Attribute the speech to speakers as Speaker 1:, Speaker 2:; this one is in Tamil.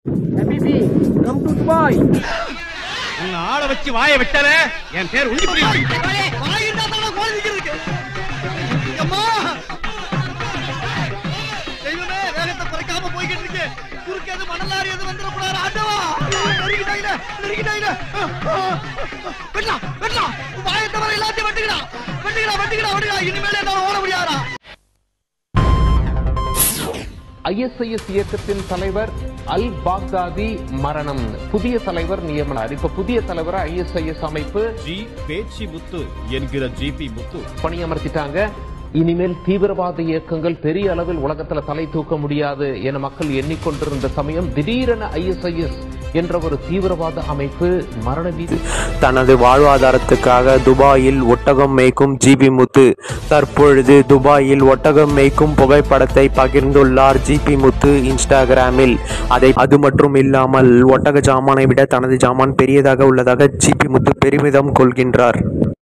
Speaker 1: ஹபிபி கம் டு துபாய்
Speaker 2: உன்னை ஆள வச்சு வாய விட்டால என் பேர் உண்டி
Speaker 3: தெய்வமே வேகத்தை குறைக்காம போய்கிட்டு இருக்கு குறுக்கு எது மணலாரி எது வந்துடக்கூடாது ஆண்டவா நெருங்கிட்டாயில நெருங்கிட்டாயில வெட்டலாம் வெட்டலாம் வாயை தவிர எல்லாத்தையும் வெட்டுகிறா வெட்டுகிறா வெட்டுகிறா வெட்டுகிறா இனிமேல் என்னால ஓட முடியாதா
Speaker 4: ஐஎஸ்ஐஎஸ் இயக்கத்தின் தலைவர் அல் பாக்தாதி மரணம் புதிய தலைவர் நியமனார் இப்ப புதிய தலைவரா ஐஎஸ்ஐஎஸ் அமைப்பு
Speaker 5: ஜி பேச்சி முத்து என்கிற ஜிபி முத்து
Speaker 4: பணியமர்த்திட்டாங்க இனிமேல் தீவிரவாத இயக்கங்கள் பெரிய அளவில் உலகத்துல தலை தூக்க முடியாது என மக்கள் எண்ணிக்கொண்டிருந்த சமயம் திடீரென ஐஎஸ்ஐஎஸ் என்ற ஒரு தீவிரவாத அமைப்பு மரண வீதி
Speaker 6: தனது வாழ்வாதாரத்துக்காக துபாயில் ஒட்டகம் மேய்க்கும் ஜிபி முத்து தற்பொழுது துபாயில் ஒட்டகம் மேய்க்கும் புகைப்படத்தை பகிர்ந்துள்ளார் ஜிபி முத்து இன்ஸ்டாகிராமில் அதை அது மட்டும் இல்லாமல் ஒட்டக ஜாமானை விட தனது ஜாமான் பெரியதாக உள்ளதாக ஜிபி முத்து பெருமிதம் கொள்கின்றார்